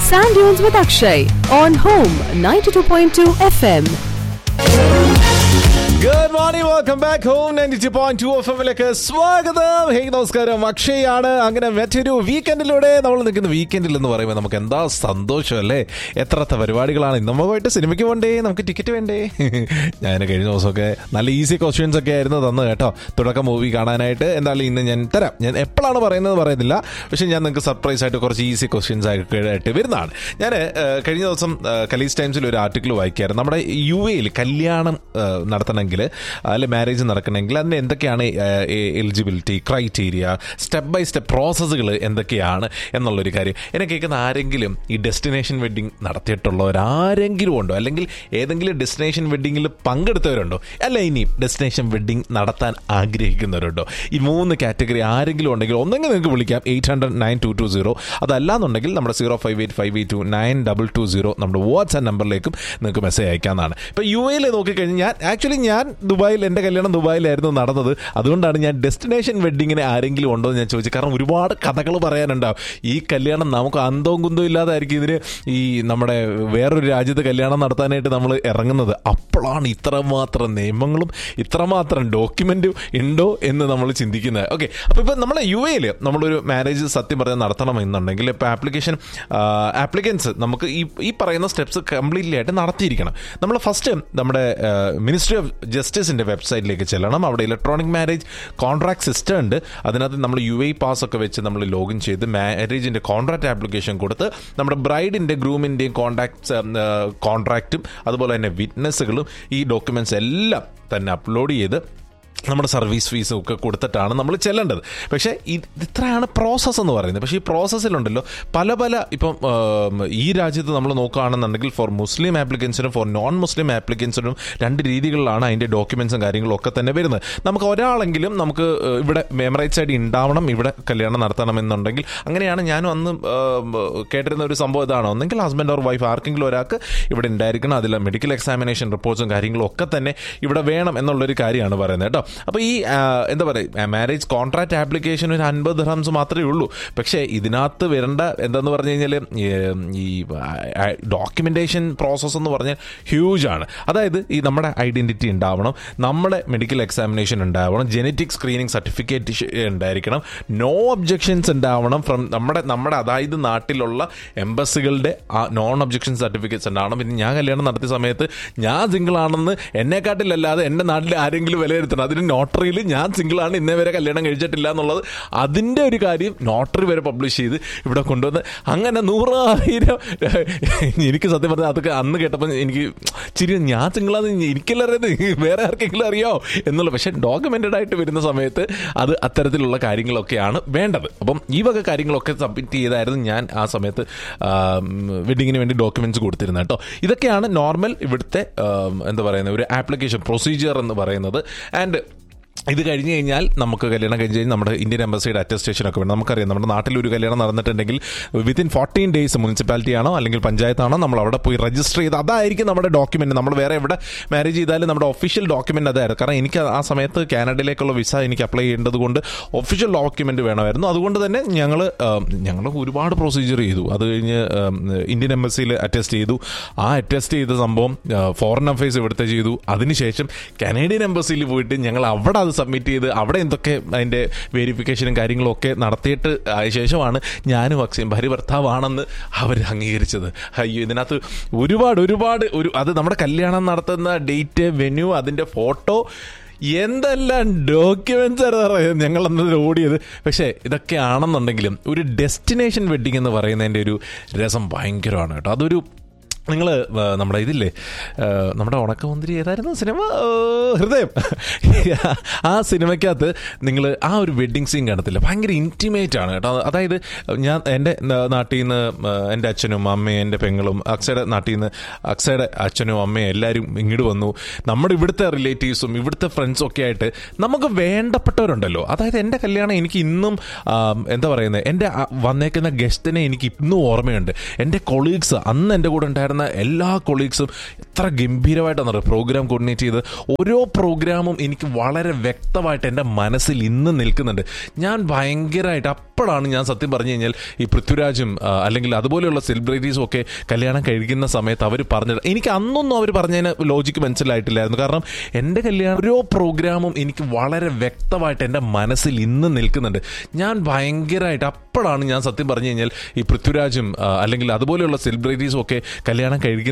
Sand Dunes with Akshay on Home 92.2 FM. Good morning welcome back home ninety two point two F എമ്മിലേക്ക് സ്വാഗതം hey നമസ്കാരം അക്ഷയാണ് അങ്ങനെ മറ്റൊരു വീക്കെൻഡിലൂടെ നമ്മൾ നിൽക്കുന്ന വീക്കെൻഡിൽ എന്ന് പറയുമ്പോൾ നമുക്ക് എന്താ സന്തോഷം അല്ലേ എത്രത്തെ പരിപാടികളാണ് ഇന്ന് നമ്മൾ പോയിട്ട് സിനിമയ്ക്ക് പോകണ്ടേ നമുക്ക് ടിക്കറ്റ് വേണ്ടേ ഞാൻ കഴിഞ്ഞ ദിവസമൊക്കെ നല്ല ഈസി ക്വസ്റ്റ്യൻസ് ഒക്കെ ആയിരുന്നു തന്നു കേട്ടോ തുടക്കം മൂവി കാണാനായിട്ട് എന്തായാലും ഇന്ന് ഞാൻ തരാം ഞാൻ എപ്പോഴാണ് പറയുന്നത് പറയുന്നില്ല പക്ഷെ ഞാൻ നിങ്ങൾക്ക് സർപ്രൈസ് ആയിട്ട് കുറച്ച് ഈസി ക്വസ്റ്റ്യൻസ് ആയിട്ട് വരുന്നതാണ് ഞാൻ കഴിഞ്ഞ ദിവസം കലീസ് ടൈംസിൽ ഒരു ആർട്ടിക്കിൾ വായിക്കായിരുന്നു നമ്മുടെ യു എയിൽ കല്യാണം ഏഹ്, നടത്തണമെങ്കിൽ അല്ലെ മാരേജ് നടക്കണമെങ്കിൽ അതിന് എന്തൊക്കെയാണ് eligibility criteria step by step പ്രോസസ്സുകൾ എന്തൊക്കെയാണ് എന്നുള്ളൊരു കാര്യം എന്നെ കേൾക്കുന്ന ആരെങ്കിലും ഈ ഡെസ്റ്റിനേഷൻ വെഡ്ഡിങ് നടത്തിയിട്ടുള്ളവർ ആരെങ്കിലും ഉണ്ടോ അല്ലെങ്കിൽ ഏതെങ്കിലും ഡെസ്റ്റിനേഷൻ വെഡ്ഡിങ്ങിൽ പങ്കെടുത്തവരുണ്ടോ അല്ല ഇനി ഡെസ്റ്റിനേഷൻ വെഡ്ഡിങ് നടത്താൻ ആഗ്രഹിക്കുന്നവരുണ്ടോ ഈ മൂന്ന് കാറ്റഗറി ആരെങ്കിലും ഉണ്ടെങ്കിൽ ഒന്നെങ്കിൽ നിങ്ങൾക്ക് വിളിക്കാം eight hundred nine two two zero അതല്ലാന്നുണ്ടെങ്കിൽ നമ്മുടെ zero five eight five eight two nine double two zero നമ്മുടെ വാട്സ്ആപ്പ് നമ്പറിലേക്കും നിങ്ങൾക്ക് മെസ്സേജ് അയക്കാവുന്നതാണ് ഇപ്പോൾ യു എയിൽ നോക്കിക്കഴിഞ്ഞാൽ ഞാൻ ആക്ച്വലി ഞാൻ ദുബായിൽ എൻ്റെ കല്യാണം ദുബായിലായിരുന്നു നടന്നത് അതുകൊണ്ടാണ് ഞാൻ ഡെസ്റ്റിനേഷൻ വെഡ്ഡിങ്ങിന് ആരെങ്കിലും ഉണ്ടോ എന്ന് ഞാൻ ചോദിച്ചത് കാരണം ഒരുപാട് കഥകൾ പറയാനുണ്ടാവും ഈ കല്യാണം നമുക്ക് അന്തവും കുന്തവും ഇല്ലാതായിരിക്കും ഇതിന് ഈ നമ്മുടെ വേറൊരു രാജ്യത്ത് കല്യാണം നടത്താനായിട്ട് നമ്മൾ ഇറങ്ങുന്നത് അപ്പോഴാണ് ഇത്രമാത്രം നിയമങ്ങളും ഇത്രമാത്രം ഡോക്യുമെൻറ്റും ഉണ്ടോ എന്ന് നമ്മൾ ചിന്തിക്കുന്നത് ഓക്കെ അപ്പോൾ ഇപ്പോൾ നമ്മളെ യു എയിൽ നമ്മളൊരു മാരേജ് സത്യം പറഞ്ഞാൽ നടത്തണമെന്നുണ്ടെങ്കിൽ ഇപ്പോൾ ആപ്ലിക്കേഷൻ ആപ്ലിക്കൻസ് നമുക്ക് ഈ ഈ പറയുന്ന സ്റ്റെപ്സ് കംപ്ലീറ്റ്ലി ആയിട്ട് നടത്തിയിരിക്കണം നമ്മൾ ഫസ്റ്റ് നമ്മുടെ മിനിസ്ട്രി ഓഫ് ജസ്റ്റിസിൻ്റെ വെബ്സൈറ്റിലേക്ക് ചെല്ലണം അവിടെ ഇലക്ട്രോണിക് മാരേജ് കോൺട്രാക്ട് സിസ്റ്റം ഉണ്ട് അതിനകത്ത് നമ്മൾ യു ഐ പാസ് ഒക്കെ വെച്ച് നമ്മൾ ലോഗിൻ ചെയ്ത് മാരേജിൻ്റെ കോൺട്രാക്ട് ആപ്ലിക്കേഷൻ കൊടുത്ത് നമ്മുടെ ബ്രൈഡിൻ്റെ ഗ്രൂമിൻ്റെയും കോൺടാക്ട്സ് കോൺട്രാക്റ്റും അതുപോലെ തന്നെ വിറ്റ്നസ്സുകളും ഈ ഡോക്യുമെൻറ്റ്സ് എല്ലാം തന്നെ അപ്ലോഡ് ചെയ്ത് നമ്മുടെ സർവീസ് ഫീസും ഒക്കെ കൊടുത്തിട്ടാണ് നമ്മൾ ചെല്ലേണ്ടത് പക്ഷേ ഇത് ഇത്രയാണ് പ്രോസസ്സ് എന്ന് പറയുന്നത് പക്ഷേ ഈ പ്രോസസ്സിലുണ്ടല്ലോ പല പല ഇപ്പം ആം, ഈ രാജ്യത്ത് നമ്മൾ നോക്കുകയാണെന്നുണ്ടെങ്കിൽ ഫോർ മുസ്ലിം ആപ്ലിക്കൻസിനും ഫോർ നോൺ മുസ്ലിം ആപ്ലിക്കൻസിനും രണ്ട് രീതികളിലാണ് അതിൻ്റെ ഡോക്യുമെൻസും കാര്യങ്ങളും ഒക്കെ തന്നെ വരുന്നത് നമുക്ക് ഒരാളെങ്കിലും നമുക്ക് ഏഹ്, ഇവിടെ മെമ്മറൈറ്റ്സ് ആയിട്ട് ഉണ്ടാവണം ഇവിടെ കല്യാണം നടത്തണമെന്നുണ്ടെങ്കിൽ അങ്ങനെയാണ് ഞാനും അന്ന് ആം, കേട്ടിരുന്ന ഒരു സംഭവം ഇതാണ് ഒന്നെങ്കിൽ ഹസ്ബൻഡ് ഓർ വൈഫ് ആർക്കെങ്കിലും ഒരാൾക്ക് ഇവിടെ ഉണ്ടായിരിക്കണം അതിൽ മെഡിക്കൽ എക്സാമിനേഷൻ റിപ്പോർട്ട്സും കാര്യങ്ങളും ഒക്കെ തന്നെ ഇവിടെ വേണം എന്നുള്ളൊരു കാര്യമാണ് പറയുന്നത് കേട്ടോ അപ്പോൾ ഈ ആ, എന്താ പറയുക മാരേജ് കോൺട്രാക്ട് ആപ്ലിക്കേഷൻ ഒരു അൻപത് റംസ് മാത്രമേ ഉള്ളൂ പക്ഷേ ഇതിനകത്ത് വരേണ്ട എന്താന്ന് പറഞ്ഞു കഴിഞ്ഞാൽ ഈ ഡോക്യുമെൻറ്റേഷൻ പ്രോസസ്സ് എന്ന് പറഞ്ഞാൽ ഹ്യൂജ് ആണ് അതായത് ഈ നമ്മുടെ ഐഡൻറ്റിറ്റി ഉണ്ടാവണം നമ്മുടെ മെഡിക്കൽ എക്സാമിനേഷൻ ഉണ്ടാവണം ജനറ്റിക് സ്ക്രീനിങ് സർട്ടിഫിക്കറ്റ് ഉണ്ടായിരിക്കണം നോ ഒബ്ജെക്ഷൻസ് ഉണ്ടാവണം ഫ്രം നമ്മുടെ നമ്മുടെ അതായത് നാട്ടിലുള്ള എംബസികളുടെ ആ നോൺ ഒബ്ജെക്ഷൻ സർട്ടിഫിക്കറ്റ്സ് ഉണ്ടാവണം പിന്നെ ഞാൻ കല്യാണം നടത്തിയ സമയത്ത് ഞാൻ സിംഗിൾ ആണെന്ന് എന്നെക്കാട്ടിലല്ലാതെ എൻ്റെ നാട്ടിൽ ആരെങ്കിലും വിലയിരുത്തണം അതിന് നോട്ടറിയിൽ ഞാൻ സിംഗിൾ ആണ് ഇന്നേ വരെ കല്യാണം കഴിച്ചിട്ടില്ല എന്നുള്ളത് അതിൻ്റെ ഒരു കാര്യം നോട്ടറി വരെ പബ്ലിഷ് ചെയ്ത് ഇവിടെ കൊണ്ടുവന്ന് അങ്ങനെ നൂറായിരം എനിക്ക് സത്യം പറഞ്ഞാൽ അതൊക്കെ അന്ന് കേട്ടപ്പോൾ എനിക്ക് ചിരി ഞാൻ സിംഗിളാന്ന് എനിക്കല്ല അറിയാതെ വേറെ ആർക്കെങ്കിലും അറിയോ എന്നുള്ള പക്ഷേ ഡോക്യുമെന്റഡ് ആയിട്ട് വരുന്ന സമയത്ത് അത് അത്തരത്തിലുള്ള കാര്യങ്ങളൊക്കെയാണ് വേണ്ടത് അപ്പം ഈ വക കാര്യങ്ങളൊക്കെ സബ്മിറ്റ് ചെയ്തായിരുന്നു ഞാൻ ആ സമയത്ത് വെഡിങ്ങിന് വേണ്ടി ഡോക്യുമെന്റ്സ് കൊടുത്തിരുന്നത് കേട്ടോ ഇതൊക്കെയാണ് നോർമൽ ഇവിടുത്തെ ആം, എന്താ പറയുന്നത് ഒരു ആപ്ലിക്കേഷൻ പ്രൊസീജിയർ എന്ന് പറയുന്നത് ആൻഡ് ഇത് കഴിഞ്ഞ് കഴിഞ്ഞാൽ നമുക്ക് കല്യാണം കഴിഞ്ഞ് കഴിഞ്ഞാൽ നമ്മുടെ ഇന്ത്യൻ എംബസിയുടെ അറ്റസ്റ്റേഷൻ ഒക്കെ വേണം നമുക്കറിയാം നമ്മുടെ നാട്ടിൽ ഒരു കല്യാണം നടന്നിട്ടുണ്ടെങ്കിൽ വിത്തിൻ ഫോർട്ടീൻ ഡേയ്സ് മുനിസിപ്പാലിറ്റി ആണോ അല്ലെങ്കിൽ പഞ്ചായത്താണോ നമ്മൾ അവിടെ പോയി രജിസ്റ്റർ ചെയ്ത് അതായിരിക്കും നമ്മുടെ ഡോക്യുമെന്റ് നമ്മൾ വേറെ എവിടെ മാരേജ് ചെയ്താലും നമ്മുടെ ഒഫീഷ്യൽ ഡോക്യുമെന്റ് അതായിരുന്നു കാരണം എനിക്ക് ആ സമയത്ത് കാനഡയിലേക്കുള്ള വിസ എനിക്ക് അപ്ലൈ ചെയ്യേണ്ടത് കൊണ്ട് ഒഫീഷ്യൽ ഡോക്യുമെന്റ് വേണമായിരുന്നു അതുകൊണ്ട് തന്നെ ഞങ്ങൾ ഞങ്ങൾ ഒരുപാട് പ്രൊസീജിയർ ചെയ്തു അത് കഴിഞ്ഞ് ഉം, ഇന്ത്യൻ എംബസിയിൽ അറ്റസ്റ്റ് ചെയ്തു ആ അറ്റസ്റ്റ് ചെയ്ത സംഭവം ഫോറിൻ അഫയേഴ്സ് ഇവിടുത്തെ ചെയ്തു അതിനുശേഷം കനേഡിയൻ എംബസിയിൽ പോയിട്ട് ഞങ്ങൾ അവിടെ അത് സബ്മിറ്റ് ചെയ്ത് അവിടെ എന്തൊക്കെ അതിൻ്റെ വെരിഫിക്കേഷനും കാര്യങ്ങളും ഒക്കെ നടത്തിയിട്ട് ആയ ശേഷമാണ് ഞാനും അക്ഷയും ഭാര്യ ഭർത്താവാണെന്ന് അവർ അംഗീകരിച്ചത് അയ്യോ ഇതിനകത്ത് ഒരുപാട് ഒരുപാട് ഒരു അത് നമ്മുടെ കല്യാണം നടത്തുന്ന ഡേറ്റ് വെന്യൂ അതിൻ്റെ ഫോട്ടോ എന്തെല്ലാം ഡോക്യുമെന്റ്സ് ആണ് ഞങ്ങൾ അന്ന് ഓടിയത് പക്ഷേ ഇതൊക്കെ ആണെന്നുണ്ടെങ്കിലും ഒരു ഡെസ്റ്റിനേഷൻ വെഡിങ് എന്ന് പറയുന്നതിൻ്റെ ഒരു രസം ഭയങ്കരമാണ് കേട്ടോ അതൊരു നിങ്ങൾ നമ്മുടെ ഇതില്ലേ ആ, നമ്മുടെ ഉണക്കമുന്തിരി ഏതായിരുന്നു സിനിമ ഓ, ഹൃദയം ആ സിനിമയ്ക്കകത്ത് നിങ്ങൾ ആ ഒരു വെഡ്ഡിങ് സീൻ കാണത്തില്ല ഭയങ്കര ഇൻറ്റിമേറ്റ് ആണ് കേട്ടോ അതായത് ഞാൻ എൻ്റെ നാട്ടിൽ നിന്ന് എൻ്റെ അച്ഛനും അമ്മയും എൻ്റെ പെങ്ങളും അക്സയുടെ നാട്ടിൽ നിന്ന് അക്സയുടെ അച്ഛനും അമ്മയും എല്ലാവരും ഇങ്ങോട്ട് വന്നു നമ്മുടെ ഇവിടുത്തെ റിലേറ്റീവ്സും ഇവിടുത്തെ ഫ്രണ്ട്സും ഒക്കെ ആയിട്ട് നമുക്ക് വേണ്ടപ്പെട്ടവരുണ്ടല്ലോ അതായത് എൻ്റെ കല്യാണം എനിക്ക് ഇന്നും ആ, എന്താ പറയുന്നത് എൻ്റെ ആ വന്നേക്കുന്ന ഗസ്റ്റിനെ എനിക്ക് ഇന്നും ഓർമ്മയുണ്ട് എൻ്റെ കൊളീഗ്സ് അന്ന് എൻ്റെ കൂടെ ഉണ്ടായിരുന്ന വന്ന എല്ലാ കൊളീഗ്സും എത്ര ഗംഭീരമായിട്ടാണ് അറിയാം പ്രോഗ്രാം കോർഡിനേറ്റ് ചെയ്ത് ഓരോ പ്രോഗ്രാമും എനിക്ക് വളരെ വ്യക്തമായിട്ട് എൻ്റെ മനസ്സിൽ ഇന്ന് നിൽക്കുന്നുണ്ട് ഞാൻ ഭയങ്കരമായിട്ട് അപ്പോഴാണ് ഞാൻ സത്യം പറഞ്ഞു കഴിഞ്ഞാൽ ഈ പൃഥ്വിരാജും ആ, അല്ലെങ്കിൽ അതുപോലെയുള്ള സെലിബ്രിറ്റീസും ഒക്കെ കല്യാണം കഴിക്കുന്ന സമയത്ത് അവർ പറഞ്ഞത് എനിക്ക് അന്നൊന്നും അവർ പറഞ്ഞതിന് ലോജിക്ക് മനസ്സിലായിട്ടില്ലായിരുന്നു കാരണം എൻ്റെ കല്യാണം ഓരോ പ്രോഗ്രാമും എനിക്ക് വളരെ വ്യക്തമായിട്ട് എൻ്റെ മനസ്സിൽ ഇന്ന് നിൽക്കുന്നുണ്ട് ഞാൻ ഭയങ്കരമായിട്ട് അപ്പോഴാണ് ഞാൻ സത്യം പറഞ്ഞു കഴിഞ്ഞാൽ ഈ പൃഥ്വിരാജും ആ, അല്ലെങ്കിൽ അതുപോലെയുള്ള സെലിബ്രിറ്റീസും ഒക്കെ കല്യാണം കഴിക്കുന്ന